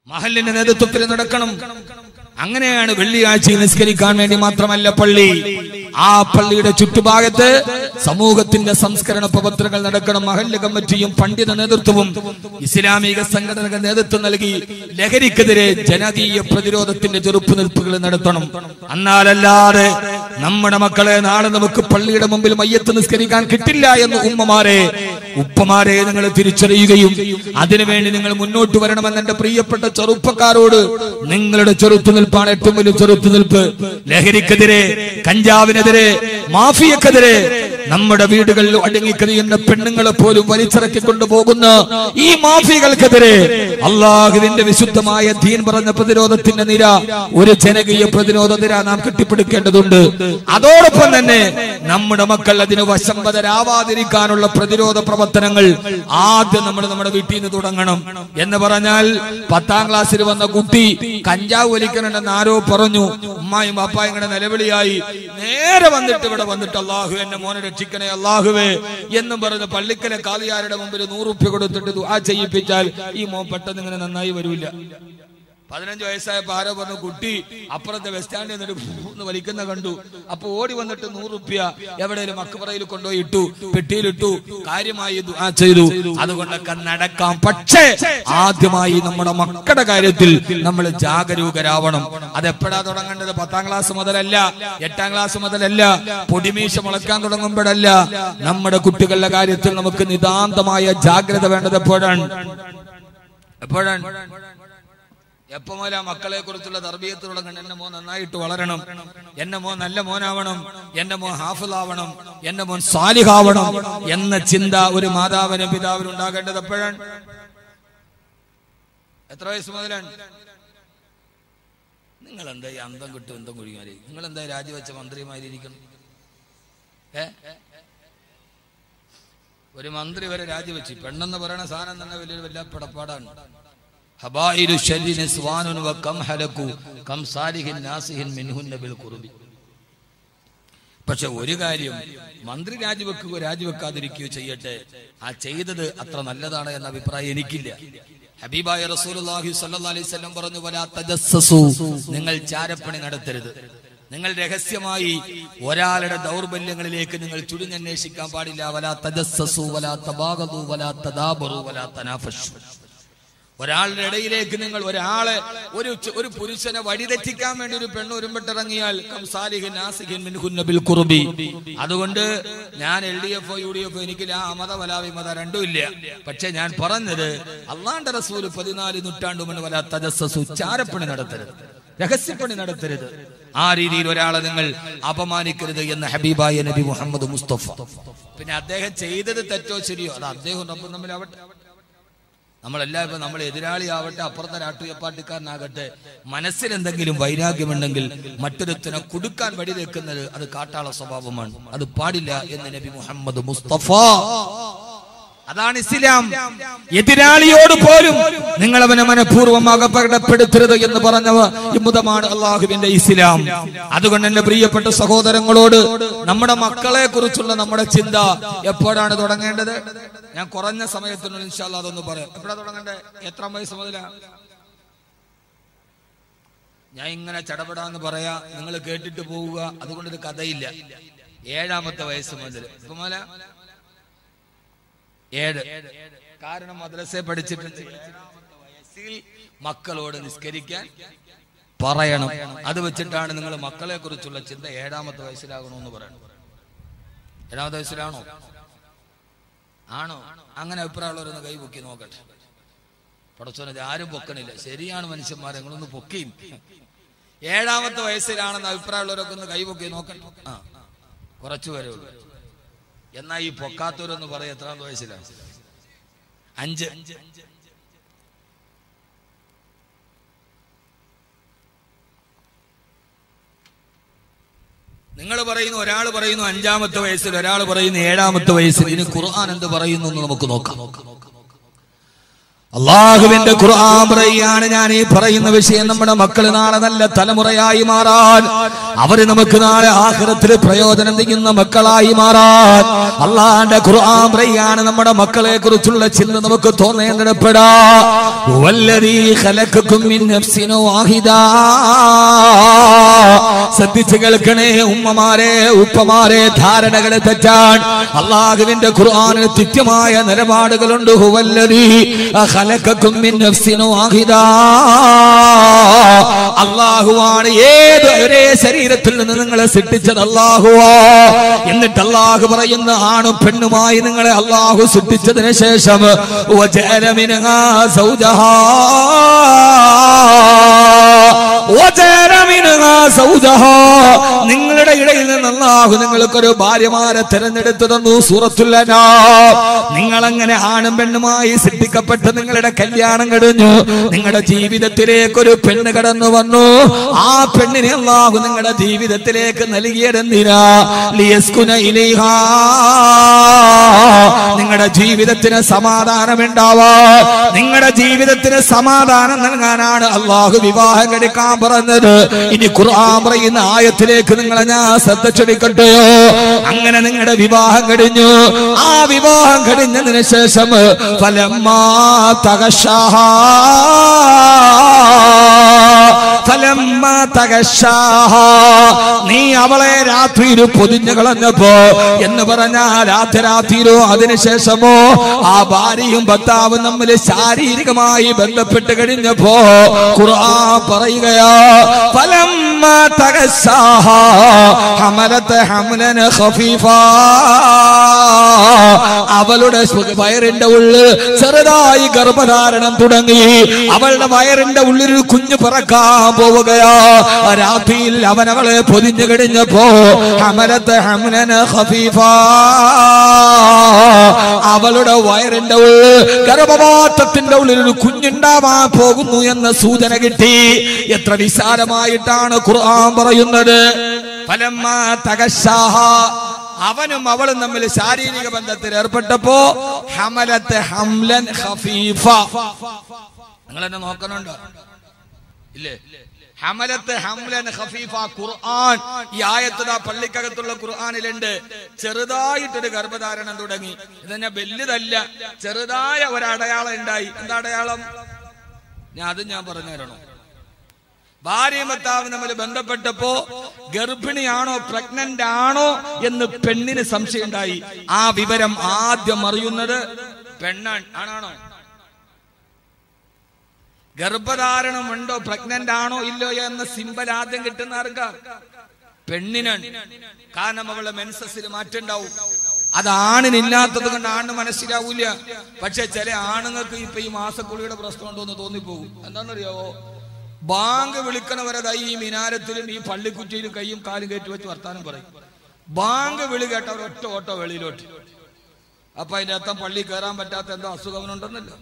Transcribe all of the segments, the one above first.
മഹലിന്റെ നേതൃത്വത്തിൽ നടക്കണം അങ്ങനെയാണ് വെള്ളിയാഴ്ച നിസ്കരിക്കാൻ വേണ്ടി മാത്രമല്ല പള്ളി ആ പള്ളിയുടെ ചുറ്റുഭാഗത്ത് സമൂഹത്തിന്റെ സംസ്കരണ പ്രവർത്തനങ്ങൾ നടക്കണം മഹല്ല് കമ്മിറ്റിയും പണ്ഡിത നേതൃത്വവും ഇസ്ലാമിക സംഘടനകൾ നേതൃത്വം നൽകി ലഹരിക്കെതിരെ ജനകീയ പ്രതിരോധത്തിന്റെ ചെറുപ്പുനിൽപ്പുകൾ നടത്തണം എന്നാലല്ലാതെ നമ്മുടെ മക്കളെ നാളെ നമുക്ക് പള്ളിയുടെ മുമ്പിൽ മയ്യത്ത് നിസ്കരിക്കാൻ കിട്ടില്ല എന്ന് ഉമ്മമാരെ ഉപ്പമാരെ നിങ്ങൾ തിരിച്ചറിയുകയും അതിനുവേണ്ടി നിങ്ങൾ മുന്നോട്ട് വരണമെന്ന് എന്റെ പ്രിയപ്പെട്ട ചെറുപ്പക്കാരോട് നിങ്ങളുടെ ചെറുത്തുനിൽപ്പാണ് ഏറ്റവും വലിയ ചെറുത്തുനിൽപ്പ് ലഹരിക്കെതിരെ കഞ്ചാവിനെതിരെ മാഫിയക്കെതിരെ നമ്മുടെ വീടുകളിൽ അടങ്ങിക്കറിയുന്ന പെണ്ണുങ്ങളെ പോലും വലിച്ചിറക്കി കൊണ്ടുപോകുന്ന ഈ മാഫിയകൾക്കെതിരെ അള്ളാഹുവിന്റെ വിശുദ്ധമായ ദീൻ പറഞ്ഞ പ്രതിരോധത്തിന്റെ നിര ഒരു ജനകീയ പ്രതിരോധ നിര നാം കെട്ടിപ്പടുക്കേണ്ടതുണ്ട് അതോടൊപ്പം തന്നെ നമ്മുടെ മക്കൾ അതിന് വശംവതരാവാതിരിക്കാനുള്ള പ്രതിരോധ പ്രവർത്തനങ്ങൾ ആദ്യം നമ്മൾ നമ്മുടെ വീട്ടിൽ നിന്ന് തുടങ്ങണം എന്ന് പറഞ്ഞാൽ പത്താം ക്ലാസ്സിൽ വന്ന കുട്ടി കഞ്ചാവ് വലിക്കണമെന്ന് ആരോ പറഞ്ഞു ഉമ്മായും പാപ്പായും ഇങ്ങനെ നിലവിളിയായി നേരെ വന്നിട്ട് ഇവിടെ വന്നിട്ട് അള്ളാഹു എന്റെ മോനെ രക്ഷിക്കണേ അള്ളാഹുവേ എന്നും പറഞ്ഞ് പള്ളിക്കലെ കാലിയാരുടെ മുമ്പിൽ നൂറുപ്യ കൊടുത്തിട്ട് ദുആ ചെയ്യിപ്പിച്ചാൽ ഈ മോൻ പെട്ടെന്ന് ഇങ്ങനെ നന്നായി വരൂല പതിനഞ്ച് വയസ്സായപ്പോ ആരോ പറഞ്ഞു കുട്ടി അപ്പുറത്തെ ബസ് സ്റ്റാൻഡിൽ നിന്നിട്ട് ഒന്ന് വലിക്കുന്ന കണ്ടു അപ്പൊ ഓടി വന്നിട്ട് നൂറുപ്യ എവിടെയും മക്കുപറയിൽ കൊണ്ടുപോയി ഇട്ടു പെട്ടിയിലിട്ടു കാര്യമായി ദുആ ചെയ്തു അതുകൊണ്ടൊക്കെ നടക്കാം പക്ഷേ ആദ്യമായി നമ്മുടെ മക്കളുടെ കാര്യത്തിൽ നമ്മൾ ജാഗരൂകരാവണം അത് എപ്പോഴാ തുടങ്ങേണ്ടത് പത്താം ക്ലാസ് മുതലല്ല എട്ടാം ക്ലാസ് മുതലല്ല പൊടിമീശ മുളക്കാൻ തുടങ്ങുമ്പോഴല്ല നമ്മുടെ കുട്ടികളുടെ കാര്യത്തിൽ നമുക്ക് നിതാന്തമായ ജാഗ്രത വേണ്ടത് എപ്പോഴാണ് എപ്പോഴാണ് എപ്പോ മുതൽ ആ മക്കളെ കുറിച്ചുള്ള തർബീയത്ത് തുടങ്ങണം എന്റെ മോൻ നന്നായിട്ട് വളരണം എന്റെ മോൻ നല്ല മോനാവണം എന്റെ മോൻ ഹാഫിളാവണം എന്റെ മോൻ സാലിഹാവണം എന്ന ചിന്ത ഒരു മാതാവിനും പിതാവിനും ഉണ്ടാകേണ്ടത് എപ്പോഴാണ് എത്ര വയസ്സ് മുതലാണ് നിങ്ങൾ എന്താ ഈ അന്തം കിട്ടും എന്തം കുഴിമാരി നിങ്ങൾ എന്താ രാജിവെച്ച മന്ത്രിമാരിയിരിക്കണം ഏ ഒരു മന്ത്രി വരെ രാജിവെച്ച് പെണ്ണെന്ന് പറയുന്ന സാധനം തന്നെ വലിയൊരു വലിയ പടപ്പാടാണ് ഹബായിലു ശരി നിസ്വാനുൻ വ കം ഹലകു കം സാലിഹിൻ നാസിഹിൻ മിൻഹുന്ന ബിൽ ഖുർബി പക്ഷെ ഒരു കാര്യം മന്ത്രി രാജിവെക്കുകയോ രാജിവെക്കാതിരിക്കുകയോ ചെയ്യട്ടെ ആ ചെയ്തത് അത്ര നല്ലതാണ് എന്ന അഭിപ്രായം എനിക്കില്ല ഹബീബായ റസൂലുള്ളാഹി സ്വല്ലല്ലാഹി അലൈഹി വസല്ലം പറഞ്ഞു വലാ തജസ്സസു നിങ്ങൾ ചാരപ്പണി നടത്തരുത് നിങ്ങൾ രഹസ്യമായി ഒരാളുടെ ദൗർബല്യങ്ങളിലേക്ക് നിങ്ങൾ ചുഴിഞ്ഞന്വേഷിക്കാൻ പാടില്ല വലാ തജസ്സസു വലാ തബാഗദു വലാ തദാബറു വലാ തനാഫശു ഒരാളുടെ ഇടയിലേക്ക് നിങ്ങൾ ഒരാളെ ഒരു ച- ഒരു പുരുഷനെ വഴിതെറ്റിക്കാൻ വേണ്ടി ഒരു പെണ്ണ് ഒരുമ്പിട്ടിറങ്ങിയാൽ കംസാലിഹിൻ നാസിഹിൻ മിൻഹുന്ന ബിൽ ഖുർബി. അതുകൊണ്ട് ഞാൻ L D F U D F എനിക്ക് ആ മത വലാവി മത രണ്ടും ഇല്ല പക്ഷെ ഞാൻ പറഞ്ഞത് അള്ളാന്റെ റസൂല് പതിനാല് നൂറ്റാണ്ടു മുൻ വല തജസ്സസു ചാരപ്പണി നടത്തരുത് രഹസ്യപ്പണി നടത്തരുത് ആ രീതിയിൽ ഒരാളെ നിങ്ങൾ അപമാനിക്കരുത് എന്ന് ഹബീബായ നബി മുഹമ്മദ് മുസ്തഫ പിന്നെ അദ്ദേഹം ചെയ്തത് തെറ്റോ ശരിയോ അത് അദ്ദേഹം റബ്ബും തമ്മിലാവട്ടെ നമ്മളെല്ലാം ഇപ്പൊ നമ്മൾ എതിരാളി ആവട്ടെ അപ്പുറത്തെ രാഷ്ട്രീയ പാർട്ടിക്കാരനാകട്ടെ മനസ്സിൽ എന്തെങ്കിലും വൈരാഗ്യമുണ്ടെങ്കിൽ മറ്റൊരുത്തിനെ കൊടുക്കാൻ വഴി വെക്കുന്നത് അത് കാട്ടാള സ്വഭാവമാണ് അത് പാടില്ല എന്ന് നബി മുഹമ്മദ് മുസ്തഫ അതാണ് ഇസ്ലാം എതിരാളിയോട് പോലും നിങ്ങൾ അവനെ മനഃപൂർവ്വം അകപ്പെടപ്പെടുത്തരുത് എന്ന് പറഞ്ഞവ ഇമ്മുതമാണ് അള്ളാഹുവിന്റെ ഇസ്ലാം അതുകൊണ്ട് എന്റെ പ്രിയപ്പെട്ട സഹോദരങ്ങളോട് നമ്മുടെ മക്കളെ കുറിച്ചുള്ള നമ്മുടെ ചിന്ത എപ്പോഴാണ് തുടങ്ങേണ്ടത് ഞാൻ കുറഞ്ഞ സമയത്തിനുള്ളിൽ ഇൻഷാല്ലാ അതൊന്ന് പറയാം എപ്പോഴാ തുടങ്ങേണ്ടത് എത്രാം വയസ്സ് മുതലാ ഞാൻ ഇങ്ങനെ ചടപടാന്ന് പറയാ നിങ്ങൾ കേട്ടിട്ട് പോവുക അതുകൊണ്ട് ഒരു കഥയില്ല ഏഴാമത്തെ വയസ്സ് മുതൽ ഇപ്പൊ മുതല ഏഴ് കാരണം മദ്രസയെ പഠിച്ചിട്ടുണ്ട് ഏഴാമത്തെ വയസ്സിൽ മക്കളോട് നിസ്കരിക്കാൻ പറയണം അത് വെച്ചിട്ടാണ് നിങ്ങൾ മക്കളെ കുറിച്ചുള്ള ചിന്ത ഏഴാമത്തെ വയസ്സിലാകണമെന്ന് പറയണം ഏഴാമത്തെ വയസ്സിലാണോ ആണോ അങ്ങനെ അഭിപ്രായമുള്ളവരൊന്ന് കൈ പൊക്കി നോക്കട്ടെ പടച്ചോനെ ഇത് ആരും പൊക്കണില്ല ശരിയാണ് മനുഷ്യന്മാരെ നിങ്ങളൊന്ന് പൊക്കിയും ഏഴാമത്തെ വയസ്സിലാണെന്ന് അഭിപ്രായമുള്ളവരൊക്കെ ഒന്ന് കൈ പൊക്കി നോക്കട്ടെ ആ കുറച്ചു പേരേ ഉള്ളൂ എന്നാ ഈ പൊക്കാത്തവരൊന്ന് പറയാം എത്രാമത്തെ വയസ്സിലാണ് അഞ്ച് നിങ്ങൾ പറയുന്നു ഒരാൾ പറയുന്നു അഞ്ചാമത്തെ വയസ്സിൽ ഒരാൾ പറയുന്നു ഏഴാമത്തെ വയസ്സിൽ ഇനി ഖുർആൻ എന്ത് പറയുന്നു എന്ന് നമുക്ക് നോക്കാം അള്ളാഹുവിന്റെ ഖുർആൻ പറയാണ് ഞാൻ ഈ പറയുന്ന വിഷയം നമ്മുടെ മക്കൾ നാളെ നല്ല തലമുറയായി മാറാൻ അവര് നമുക്ക് നാളെ ആഹ്റത്തിൽ പ്രയോജനം ചെയ്യുന്ന മക്കളായി മാറാൻ അള്ളാന്റെ ഖുർആൻ പറയാണ് നമ്മുടെ മക്കളെ കുറിച്ചുള്ള ചിന്ത നമുക്ക് തോന്നേണ്ടപ്പെടാ വല്ലതീ ഖലഖക്കും മിൻ നഫ്സിൻ വാഹിദാ ശ്രദ്ധിച്ചു കേൾക്കണേ ഉമ്മമാരെ ഉപ്പമാരെ ധാരണകളെ തെറ്റാൻ അള്ളാഹുവിന്റെ ഖുർആനിന് തിത്യമായ നിലപാടുകളുണ്ട് ഹുവല്ലദീ ഖലഖക്കും മിൻ നഫ്സിൻ വാഹിദാ അള്ളാഹുവാണ് ഏത് ഒരേ ശരീരത്തിൽ നിന്ന് നിങ്ങളെ സൃഷ്ടിച്ചത് അള്ളാഹുവാ എന്നിട്ട് അള്ളാഹു പറയുന്ന ആണും പെണ്ണുമായി നിങ്ങളെ അള്ളാഹു സൃഷ്ടിച്ചതിന് ശേഷം വജഅല മിൻഹാ സൗജഹാ വജഅല മിൻഹാ സൗജഹാ നിങ്ങളുടെ ഇടയിൽ നിന്ന് അള്ളാഹു നിങ്ങൾക്കൊരു ഭാര്യമാരെ തെരഞ്ഞെടുത്തു തന്നു സൂറത്തുല്ലനാ നിങ്ങൾ അങ്ങനെ ആണും പെണ്ണുമായി സൃഷ്ടിക്കപ്പെട്ട് നിങ്ങളുടെ കല്യാണം കഴിഞ്ഞു നിങ്ങളുടെ ജീവിതത്തിലേക്ക് ഒരു പെണ്ണ് കടന്നു വന്നു ആ പെണ്ണിനെ അള്ളാഹു നിങ്ങളുടെ ജീവിതത്തിലേക്ക് നൽകിയതെന്തിനാ ലിയസ്കുന ഇലൈഹാ നിങ്ങളുടെ ജീവിതത്തിന് സമാധാനം ഉണ്ടാവാ നിങ്ങളുടെ ജീവിതത്തിന് സമാധാനം നൽകാനാണ് അള്ളാഹു വിവാഹം കഴിക്കാൻ പറഞ്ഞത് ഇനി ഖുർആൻ പറയുന്ന ആയത്തിലേക്ക് നിങ്ങളെ ഞാൻ ശ്രദ്ധ ക്ഷണിക്കട്ടെയോ അങ്ങനെ നിങ്ങളുടെ വിവാഹം കഴിഞ്ഞു ആ വിവാഹം കഴിഞ്ഞതിന് ശേഷം ഫലമാ തകശാഹാ ഫലമ്മ തകശാഹ. നീ അവളെ രാത്രിയിൽ പൊതിഞ്ഞു കളഞ്ഞപ്പോ എന്ന് പറഞ്ഞാൽ രാത്രി രാത്രിയിലോ അതിനുശേഷമോ ആ ഭാര്യയും ഭർത്താവും തമ്മിൽ ശാരീരികമായി ബന്ധപ്പെട്ട് കഴിഞ്ഞപ്പോ ഖുർആൻ പറയുകയാ ഫലമ്മ തകശാഹ. ഹമലത്ത് ഹംലൻ ഖഫീഫാ. അവളുടെ സ്വ- വയറിന്റെ ഉള്ളിൽ ചെറുതായി ഗർഭധാരണം തുടങ്ങി അവളുടെ വയറിന്റെ ഉള്ളിൽ ഒരു കുഞ്ഞ് പിറക്കാൻ പോവുകയാ രാത്രിയിൽ അവൻ അവളെ പൊതിഞ്ഞു കഴിഞ്ഞപ്പോ ഹമലത്ത് ഹംലൻ ഖഫീഫാ. അവളുടെ വയറിന്റെ ഉള്ളിൽ ഗർഭപാത്രത്തിന്റെ ഉള്ളിൽ ഒരു കുഞ്ഞുണ്ടാവാൻ പോകുന്നു എന്ന സൂചന കിട്ടി എത്ര വിശാലമായിട്ടാണ് ഖുർആൻ പറയുന്നത് ഫലമ്മ തകശാഹ അവനും അവളും തമ്മിൽ ശാരീരിക ബന്ധത്തിൽ ഏർപ്പെട്ടപ്പോ ഹമലത്ത് ഹംലൻ ഖഫീഫ നിങ്ങൾ എന്നെ നോക്കണുണ്ടോ ഇല്ലേ ഹമലത്ത് ഹംലൻ ഖഫീഫ ഖുർആൻ ഈ ആയത്ത് പള്ളിക്കകത്തുള്ള ഖുർആനിലുണ്ട് ചെറുതായിട്ടൊരു ഗർഭധാരണം തുടങ്ങി ഇതന്നെ വലുതല്ല ചെറുതായ ഒരു അടയാളം ഉണ്ടായി എന്താ അടയാളം ഞാൻ അത് ഞാൻ പറഞ്ഞു തരണോ ഭാര്യയും ഭർത്താവും തമ്മിൽ ബന്ധപ്പെട്ടപ്പോ ഗർഭിണിയാണോ പ്രഗ്നന്റ് ആണോ എന്ന് പെണ്ണിന് സംശയം ഉണ്ടായി ആ വിവരം ആദ്യം അറിയുന്നത് പെണ്ണാണ് ആണാണോ ഗർഭധാരണം ഉണ്ടോ പ്രഗ്നന്റ് ആണോ ഇല്ലയോ എന്ന സിമ്പൽ ആദ്യം കിട്ടുന്ന ആർക്കാ പെണ്ണിനാണ് കാരണം അവളെ മെൻസസിൽ മാറ്റുണ്ടാവും അത് ആണിനില്ലാത്തത് കൊണ്ട് ആണ് മനസ്സിലാവൂല പക്ഷെ ചില ആണുങ്ങൾക്ക് ഇപ്പൊ ഈ മാസക്കുളിയുടെ പ്രശ്നം ഉണ്ടോ എന്ന് തോന്നിപ്പോകും എന്താണെന്നറിയാവോ ബാങ്ക് വിളിക്കണവരതായി ഈ മിനാരത്തിലും ഈ പള്ളിക്കുറ്റിയിലും കൈയും കാലും കയറ്റി വെച്ച് വർത്താനം പറയും ബാങ്ക് വിളി കേട്ടവർ ഒറ്റ ഓട്ടോ വെളിയിലോട്ട് അപ്പൊ അതിന്റെ അർത്ഥം പള്ളി കയറാൻ പറ്റാത്ത എന്തോ അസുഖമുണ്ടെന്നല്ലോ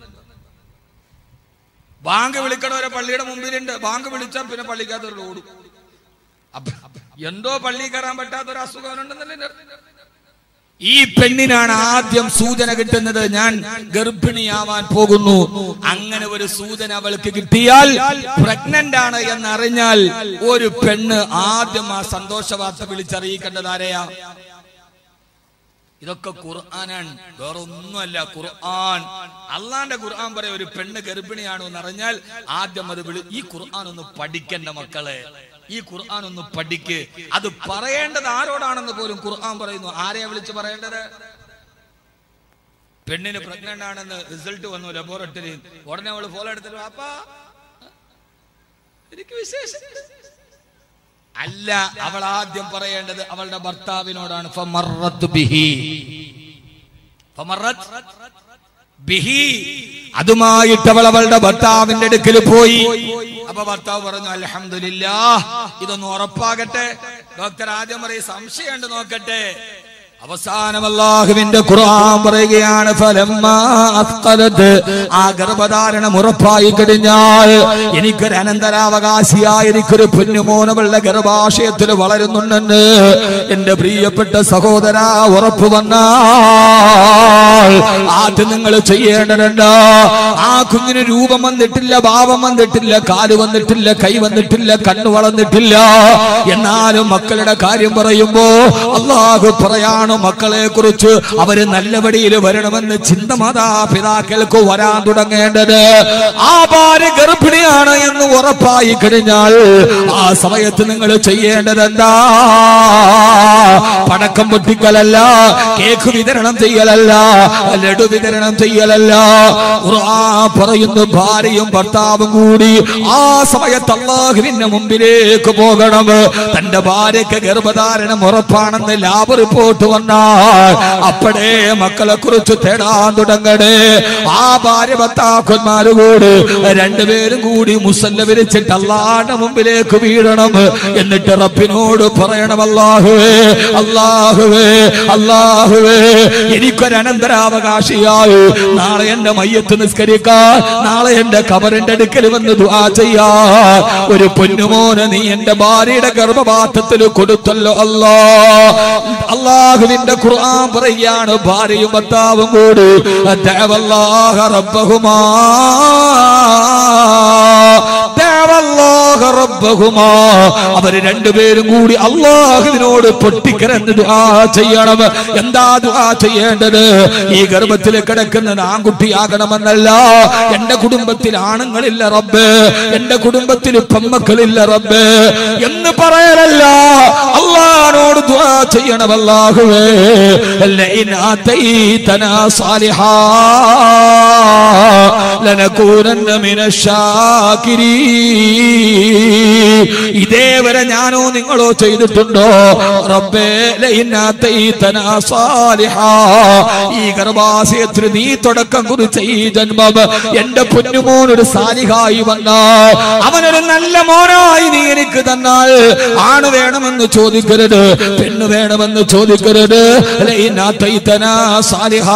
ബാങ്ക് വിളിക്കണവരെ പള്ളിയുടെ മുമ്പിലുണ്ട് ബാങ്ക് വിളിച്ചാൽ പിന്നെ പള്ളിക്കകത്ത് ഓടും അപ്പൊ എന്തോ പള്ളി കയറാൻ പറ്റാത്ത ഒരു അസുഖമുണ്ടെന്നല്ലേ ഈ പെണ്ണിനാണ് ആദ്യം സൂചന കിട്ടുന്നത് ഞാൻ ഗർഭിണിയാവാൻ പോകുന്നു അങ്ങനെ ഒരു സൂചന അവൾക്ക് കിട്ടിയാൽ പ്രഗ്നന്റ് ആണ് എന്നറിഞ്ഞാൽ ഒരു പെണ്ണ് ആദ്യം ആ സന്തോഷ വാർത്ത വിളിച്ചറിയിക്കേണ്ടത് ആരെയാ ഇതൊക്കെ ഖുർആനാണ് വേറെ ഒന്നുമല്ല ഖുർആൻ അള്ളാന്റെ ഖുർആൻ പറയാം ഒരു പെണ്ണ് ഗർഭിണിയാണോ എന്ന് അറിഞ്ഞാൽ ആദ്യം അത് വിളി ഈ ഖുർആൻ ഒന്ന് പഠിക്കണ്ട മക്കളെ ഈ ഖുർആൻ ഒന്ന് പഠിക്ക് അത് പറയേണ്ടത് ആരോടാണെന്ന് പോലും ഖുർആൻ പറയുന്നു ആരെയാ വിളിച്ച് പറയേണ്ടത് പെണ്ണിന് പ്രഗ്നന്റ് ആണെന്ന് റിസൾട്ട് വന്നു ലബോറട്ടറിയിൽ ഉടനെ അവള് ഫോളോ എടുത്തിട്ട് അപ്പാ എനിക്ക് വിശേഷം അല്ല അവൾ ആദ്യം പറയേണ്ടത് അവളുടെ ഭർത്താവിനോടാണ് ഫമറത്ത് ബിഹി ഫമറത്ത് ബിഹി അതുമായിട്ട് അവൾ അവളുടെ ഭർത്താവിന്റെ അടുക്കൽ പോയി അപ്പൊ ഭർത്താവ് പറഞ്ഞു അലഹമില്ലാ ഇതൊന്ന് ഉറപ്പാകട്ടെ ഡോക്ടർ ആദ്യം പറയും സംശയമുണ്ട് നോക്കട്ടെ അവസാനം അല്ലാഹുവിന്റെ ഖുർആൻ പറയുകയാണ് ഫലമ്മാ അസ്ഖലത് ആ ഗർഭധാരണം ഉറപ്പായി കഴിഞ്ഞാൽ എനിക്കൊരു അനന്തരാവകാശിയായ എനിക്കൊരു പൊന്നുമോനവളുടെ ഗർഭാശയത്തിൽ വളരുന്നുണ്ടെന്ന് എന്റെ പ്രിയപ്പെട്ട സഹോദര ഉറപ്പ് വന്നാ കഴിഞ്ഞാൽ ആദ്യം നിങ്ങൾ ചെയ്യേണ്ടതുണ്ട് ആ കുഞ്ഞിന് രൂപം വന്നിട്ടില്ല ഭാവം വന്നിട്ടില്ല കാല് വന്നിട്ടില്ല കൈ വന്നിട്ടില്ല കണ്ണു വളർന്നിട്ടില്ല എന്നാലും മക്കളുടെ കാര്യം പറയുമ്പോ അള്ളാഹു പറയാണ് മക്കളെ കുറിച്ച് അവര് നല്ല വഴിയിൽ വരണമെന്ന് ചിന്ത മാതാപിതാക്കൾക്ക് വരാൻ തുടങ്ങേണ്ടത് ആ ഭാര്യ ഗർഭിണിയാണ് എന്ന് ഉറപ്പായി കഴിഞ്ഞാൽ ആ സമയത്ത് നിങ്ങൾ ചെയ്യേണ്ടത് എന്താ പടക്കം പൊട്ടിക്കലല്ല കേക്ക് വിതരണം ചെയ്യലല്ല ലഡു വിതരണം ചെയ്യലല്ല ഖുർആൻ പറയുന്നു ഭാര്യയും ഭർത്താവും കൂടി ആ സമയത്ത് അള്ളാഹുവിന്റെ മുമ്പിലേക്ക് പോകണം തന്റെ ഭാര്യയ്ക്ക് ഗർഭധാരണം ഉറപ്പാണെന്ന് ലാബ് റിപ്പോർട്ട് വന്നാൽ അപ്പോഴേ മക്കളെ കുറിച്ച് തേടാൻ തുടങ്ങണേ ആ ഭാര്യ ഭർത്താക്കന്മാര് കൂടി രണ്ടുപേരും കൂടി മുസല്ല വിരിച്ചിട്ട് അള്ളാന്റെ മുമ്പിലേക്ക് വീഴണം എന്നിട്ട് റബ്ബിനോട് പറയണം അല്ലാഹുവേ അല്ലാഹുവേ അല്ലാഹുവേ എനിക്കൊരു അനന്തരാവകാശിയായി നാളെ എന്റെ മയ്യത്ത് നിസ്കരിക്കാൻ നാളെ എന്റെ കബറിന്റെ അടുക്കൽ വന്ന് ദുആ ചെയ്യാ ഒരു പൊന്നുമോനെ നീ എന്റെ ഭാര്യയുടെ ഗർഭപാത്രത്തിൽ കൊടുത്തല്ലോ അല്ലാ അള്ളാഹുവിന്റെ ഖുർആൻ പറയുകയാണ് ഭാര്യയും ഭർത്താവും കൂടി ദേവല്ലാഹ റബ്ബഹുമാ ദേവല്ലാഹ റബ്ബഹുമാ അവര് രണ്ടുപേരും കൂടി അള്ളാഹുവിനോട് പൊട്ടിക്കരന്ന് ദുആ ചെയ്യണം എന്താ ദുആ ചെയ്യേണ്ടത് ഈ ഗർഭത്തിൽ കിടക്കുന്നത് ആൺകുട്ടിയാകണമെന്നല്ല എന്റെ കുടുംബത്തിൽ ആണുങ്ങളില്ല റബ്ബ് എന്റെ കുടുംബത്തിൽ പെമ്മക്കളില്ല റബ്ബ് എന്ന് പറയലല്ല അള്ളാഹിനോട് ദുആ ചെയ്യണം അല്ലാഹുവേ ലൈൻ ആതൈതനാ സാലിഹാ ലനകൂനന്ന മിനശാകിരീ ഇതേവരെ ഞാനോ നിങ്ങളോ ചെയ്തിട്ടുണ്ടോ റബ്ബേ ലൈൻ ആതൈതനാ സാലിഹാ ഈ ഗർഭാശയത്തിന് നീ തുടക്കം കുറിച്ച ഈ ജന്മം എന്റെ പൊന്നുമോൻ ഒരു സാലിഹായി വന്നാൽ അവനൊരു നല്ല മോനായി നീ എനിക്ക് തന്നാൽ ആണ് വേണമെന്ന് ചോദിക്കരുത് പെണ്ണ് വേണമെന്ന് ചോദിക്കരുത് ലൈനാത്തൈതനാ സാലിഹാ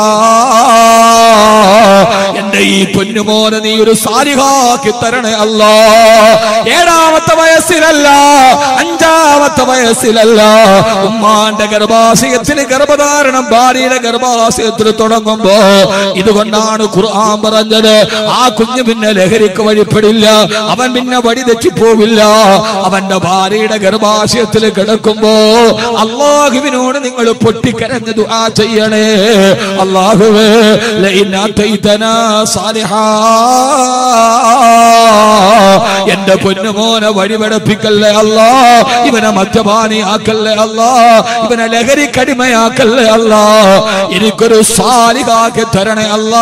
എന്റെ ഈ പൊന്നുമോനെ നീ ഒരു സാലിഹാക്കി തരണേ അല്ലോ ഏഴാമത്തെ വയസ്സിലല്ല അഞ്ചാമത്തെ വയസ്സിലല്ല ഉമ്മാന്റെ ഗർഭാശയത്തിന് ഗർഭധാരണം ഭാര്യയുടെ ഗർഭാശയത്തിൽ തുടങ്ങുമ്പോ ഇതുകൊണ്ടാണ് ഖുർആൻ പറഞ്ഞത് ആ കുഞ്ഞ് പിന്നെ ലഹരിക്ക് വഴിപ്പെടില്ല അവൻ പിന്നെ വഴി തെറ്റിപ്പോവില്ല അവന്റെ ഭാര്യയുടെ ഗർഭാശയത്തിൽ കിടക്കുമ്പോ അള്ളാഹുവിനോട് നിങ്ങൾ പൊട്ടിക്കരഞ്ഞ് ദുആ ചെയ്യണേ അള്ളാഹുവേ ലൈനാത്തൈതനാ സാലിഹാ എന്റെ പൊന്നുമോനെ വഴിപടപ്പിക്കല്ലേ അല്ലാ ഇവനെ മദ്യപാനി ആക്കല്ലേ അല്ലാ ഇവനെ ലഹരിക്കടിമയാക്കല്ലേ അല്ലാ എനിക്കൊരു സാലികാക്കി തരണേ അല്ലാ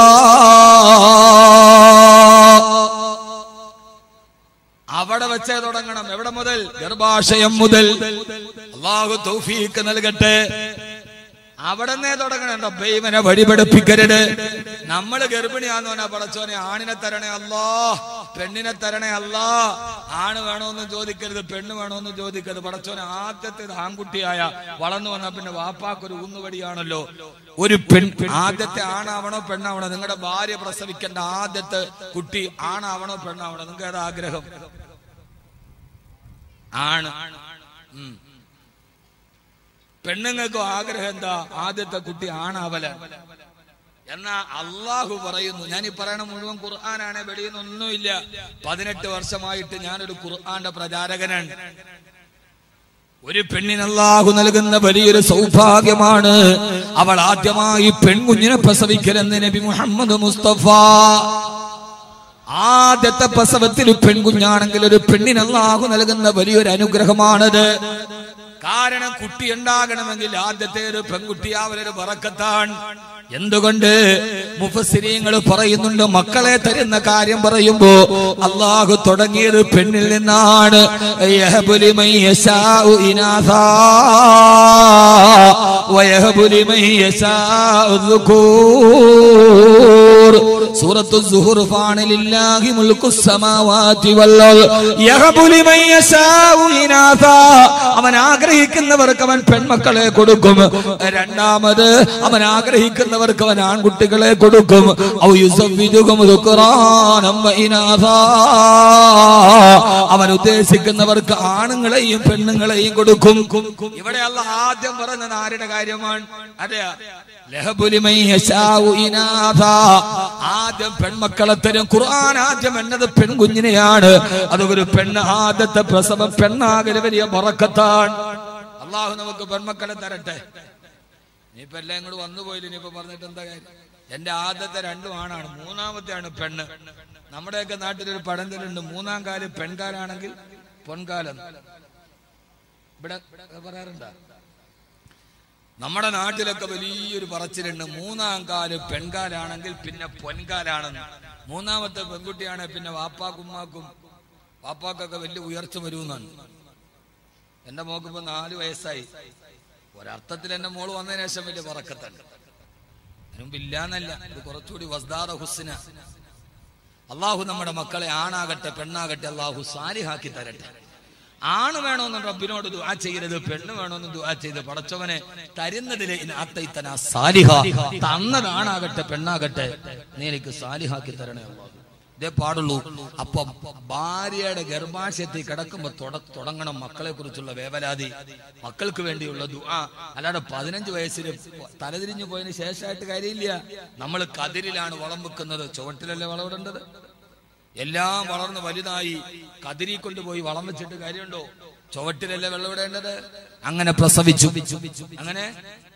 അവിടെ വെച്ചേ തുടങ്ങണം എവിടെ മുതൽ ഗർഭാശയം മുതൽ അള്ളാഹു തൗഫീക്ക് നൽകട്ടെ അവിടെന്നേ തുടങ്ങണം റബ്ബേ ഇവനെ വഴിപെടുപ്പിക്കരുത് നമ്മള് ഗർഭിണിയാന്ന് പറഞ്ഞാ പടച്ചോനെ ആണിനെ തരണേ അല്ലാ പെണ്ണിനെ തരണേ അല്ലാ ആണ് വേണോന്ന് ചോദിക്കരുത് പെണ്ണ് വേണോന്ന് ചോദിക്കരുത് പടച്ചോനെ ആദ്യത്തെ ആൺകുട്ടിയായ വളർന്നു വന്ന പിന്നെ വാപ്പാക്കൊരു ഊന്നുവടിയാണല്ലോ ഒരു പെൺ ആദ്യത്തെ ആണാവണോ പെണ്ണാവണോ നിങ്ങളുടെ ഭാര്യ പ്രസവിക്കേണ്ട ആദ്യത്തെ കുട്ടി ആണാവണോ പെണ്ണാവണോ നിങ്ങൾക്ക് ഏതാ ആഗ്രഹം ആണ് ഉം. പെണ്ണുങ്ങൾക്കും ആഗ്രഹം എന്താ ആദ്യത്തെ കുട്ടി ആണാവല എന്നാ അള്ളാഹു പറയുന്നു ഞാൻ ഈ പറയണ മുഴുവൻ ഖുർആനാണ് വെളിയിൽ ഒന്നുമില്ല പതിനെട്ട് വർഷമായിട്ട് ഞാനൊരു ഖുർആന്റെ പ്രചാരകനാണ് ഒരു പെണ്ണിന് അല്ലാഹു നൽകുന്ന വലിയൊരു സൗഭാഗ്യമാണ് അവൾ ആദ്യമായി പെൺകുഞ്ഞിനെ പ്രസവിക്കലെന്ന് നബി മുഹമ്മദ് മുസ്തഫ ആദ്യത്തെ പ്രസവത്തിൽ പെൺകുഞ്ഞാണെങ്കിൽ ഒരു പെണ്ണിന് അല്ലാഹു നൽകുന്ന വലിയൊരു അനുഗ്രഹമാണത് കാരണം കുട്ടി ഉണ്ടാകണമെങ്കിൽ ആദ്യത്തെ ഒരു പെൺകുട്ടിയാവലൊരു വറക്കത്താണ് എന്തുകൊണ്ട് മുഫസിരിയങ്ങൾ പറയുന്നുണ്ട് മക്കളെ തരുന്ന കാര്യം പറയുമ്പോ അള്ളാഹു തുടങ്ങിയത് പെണ്ണിൽ നിന്നാണ് യഹബുലി മൻ യശാഉ ഇനാഥാ വയഹബുലി മൻ യശാഉ ദുകൂർ സൂറത്തു സുഹുർഫാണ് ലില്ലാഹി മുൽക്കു സമാവാതി വല്ലൽ യഹബുലി മൻ യശാഉ ഇനാഥാ അവൻ ആഗ്രഹിക്കുന്നവർക്ക് അവൻ പെൺമക്കളെ കൊടുക്കും രണ്ടാമത് അവൻ ആഗ്രഹിക്കുന്നവർക്ക് അവൻ ആൺകുട്ടികളെ കൊടുക്കും ഔ യുസവ്വിജുകും ദുക്റാനം വ ഇനാഥാ. അവൻ ഉദ്ദേശിക്കുന്നവർക്ക് ആണുങ്ങളെയും പെണ്ണുങ്ങളെയും കൊടുക്കും ഇവിടെ അല്ല ആദ്യം പറഞ്ഞത് ആരുടെ കാര്യമാണ് അതെ ലഹബുലിമൈ യശാഉ ഇനാഥ. ആദ്യം പെൺമക്കളെ തരും ഖുർആൻ ആദ്യം എന്നത് പെൺകുഞ്ഞിനെയാണ് അതൊരു പെണ്ണ് ആദ്യത്തെ പ്രസവം പെണ്ണാകല് വലിയ മുറക്കത്താണ് അള്ളാഹു നമുക്ക് പെൺമക്കളെ തരട്ടെ ഇനിയിപ്പോ എല്ലാം ഇങ്ങോട്ട് വന്നു പോയില്ല ഇനിയിപ്പോ പറഞ്ഞിട്ട് എന്താ കാര്യം എന്റെ ആദ്യത്തെ രണ്ടും ആണാണ് മൂന്നാമത്തെയാണ് പെണ്ണ് നമ്മുടെയൊക്കെ നാട്ടിലൊരു പഴഞ്ചലുണ്ട് മൂന്നാം കാല് പെൺകാലാണെങ്കിൽ പൊൻകാലം ഇവിടെ പറയാറുണ്ടോ നമ്മുടെ നാട്ടിലൊക്കെ വലിയൊരു പറച്ചിലുണ്ട് മൂന്നാം കാല് പെൺകാലാണെങ്കിൽ പിന്നെ പൊൻകാലാണെന്ന് മൂന്നാമത്തെ പെൺകുട്ടിയാണെങ്കിൽ പിന്നെ വാപ്പാക്കും ഉമ്മാക്കും വാപ്പാക്കൊക്കെ വലിയ ഉയർച്ച വരുമെന്നാണ് എന്റെ മോക്ക് ഇപ്പൊ നാല് വയസ്സായി ഒരർത്ഥത്തിൽ എന്റെ മോള് വന്നതിന് ശേഷം വലിയ പറക്കത്തുണ്ട് അതിനുമ്പ് ഇല്ലാന്നല്ല ഇത് കുറച്ചുകൂടി വസ്താദ ഹുസ്ന അള്ളാഹു നമ്മുടെ മക്കളെ ആണാകട്ടെ പെണ്ണാകട്ടെ അള്ളാഹു സാലിഹാക്കി തരട്ടെ ആണ് വേണമെന്ന് റബ്ബിനോട് ദുആ ചെയ്യരുത് പെണ്ണ് വേണമെന്ന് ദുആ ചെയ്ത് പടച്ചവനെ തരുന്നതിലെ ഇനാത്തൈത്തന സാലിഹ തന്നതാണാകട്ടെ പെണ്ണാകട്ടെ നീ എനിക്ക് സാലിഹാക്കി തരണേ അള്ളാഹു ഇതേ പാടുള്ളൂ അപ്പം ഭാര്യയുടെ ഗർഭാശയത്തിൽ കിടക്കുമ്പോ തുട- തുടങ്ങണം മക്കളെ കുറിച്ചുള്ള വേവലാതി മക്കൾക്ക് വേണ്ടിയുള്ള ദുആ അല്ലാതെ പതിനഞ്ച് വയസ്സിൽ തലതിരിഞ്ഞു പോയതിന് ശേഷമായിട്ട് കാര്യമില്ല നമ്മൾ കതിരിലാണ് വളം വെക്കുന്നത് ചുവട്ടിലല്ലേ വളമിടേണ്ടത് എല്ലാം വളർന്ന് വലുതായി കതിരി കൊണ്ടുപോയി വളം വെച്ചിട്ട് കാര്യമുണ്ടോ ചുവട്ടിലല്ലേ വെള്ളമിടേണ്ടത് അങ്ങനെ പ്രസവിച്ചു അങ്ങനെ